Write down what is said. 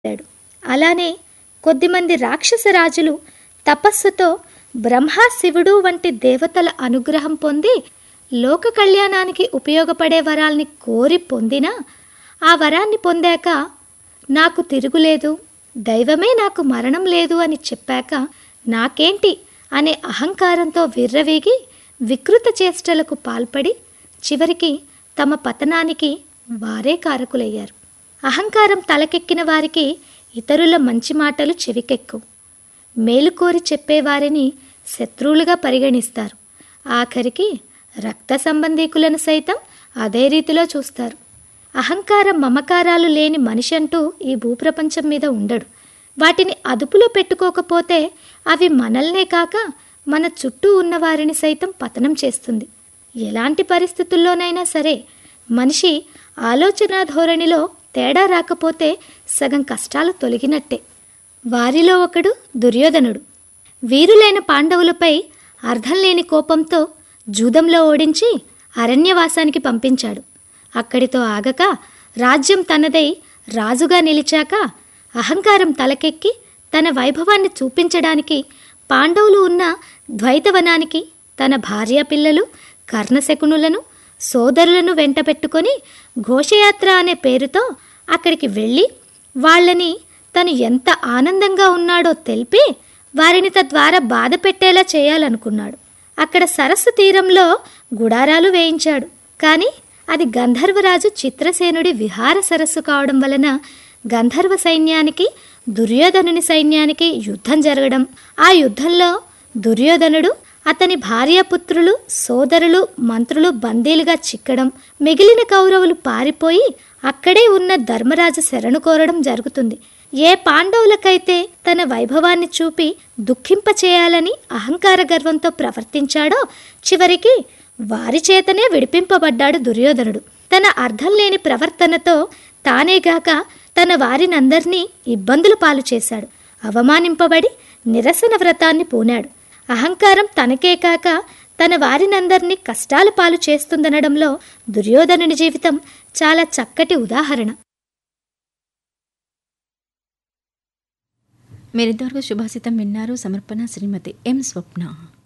వెళ్ళాడు అలానే కొద్దిమంది రాక్షస రాజులు తపస్సుతో బ్రహ్మ శివుడు వంటి దేవతల అనుగ్రహం పొంది లోక కళ్యాణానికి ఉపయోగపడే వరాల్ని కోరి పొందినా ఆ వరాన్ని పొందాక నాకు తిరుగులేదు దైవమే నాకు మరణం లేదు అని చెప్పాక నాకేంటి అనే అహంకారంతో విర్రవీగి వికృత చేష్టలకు పాల్పడి చివరికి తమ పతనానికి వారే కారకులయ్యారు అహంకారం తలకెక్కిన వారికి ఇతరుల మంచి మాటలు చెవికెక్కు మేలుకోరి చెప్పేవారిని శత్రువులుగా పరిగణిస్తారు ఆఖరికి రక్త సంబంధీకులను సైతం అదే రీతిలో చూస్తారు అహంకారం మమకారాలు లేని మనిషి అంటూ ఈ భూప్రపంచం మీద ఉండడు వాటిని అదుపులో పెట్టుకోకపోతే అవి మనల్నే కాక మన చుట్టూ ఉన్నవారిని సైతం పతనం చేస్తుంది ఎలాంటి పరిస్థితుల్లోనైనా సరే మనిషి ఆలోచన ధోరణిలో తేడా రాకపోతే సగం కష్టాలు తొలగినట్టే వారిలో ఒకడు దుర్యోధనుడు వీరులైన పాండవులపై అర్థం లేని కోపంతో జూదంలో ఓడించి అరణ్యవాసానికి పంపించాడు అక్కడితో ఆగక రాజ్యం తనదై రాజుగా నిలిచాక అహంకారం తలకెక్కి తన వైభవాన్ని చూపించడానికి పాండవులు ఉన్న ద్వైతవనానికి తన భార్య పిల్లలు కర్ణశకునులను సోదరులను వెంటబెట్టుకొని ఘోషయాత్ర అనే పేరుతో అక్కడికి వెళ్ళి వాళ్ళని తను ఎంత ఆనందంగా ఉన్నాడో తెలిపి వారిని తద్వారా బాధ పెట్టేలా చేయాలనుకున్నాడు అక్కడ సరస్సు తీరంలో గుడారాలు వేయించాడు కానీ అది గంధర్వరాజు చిత్రసేనుడి విహార సరస్సు కావడం వలన గంధర్వ సైన్యానికి దుర్యోధనుని సైన్యానికి యుద్ధం జరగడం ఆ యుద్ధంలో దుర్యోధనుడు అతని భార్యాపుత్రులు సోదరులు మంత్రులు బందీలుగా చిక్కడం మిగిలిన కౌరవులు పారిపోయి అక్కడే ఉన్న ధర్మరాజు శరణు కోరడం జరుగుతుంది ఏ పాండవులకైతే తన వైభవాన్ని చూపి దుఃఖింపచేయాలని అహంకార గర్వంతో ప్రవర్తించాడో చివరికి వారి చేతనే విడిపింపబడ్డాడు దుర్యోధనుడు తన అర్థం లేని ప్రవర్తనతో తానేగాక తన వారినందరినీ ఇబ్బందులు పాలు చేశాడు అవమానింపబడి నిరసన వ్రతాన్ని పూనాడు అహంకారం తనకే కాక తన వారినందరినీ కష్టాల పాలు చేస్తుందనడంలో దుర్యోధనుని జీవితం చాలా చక్కటి ఉదాహరణ మీరింతవరకు శుభాషితం విన్నారు సమర్పణ శ్రీమతి ఎం స్వప్న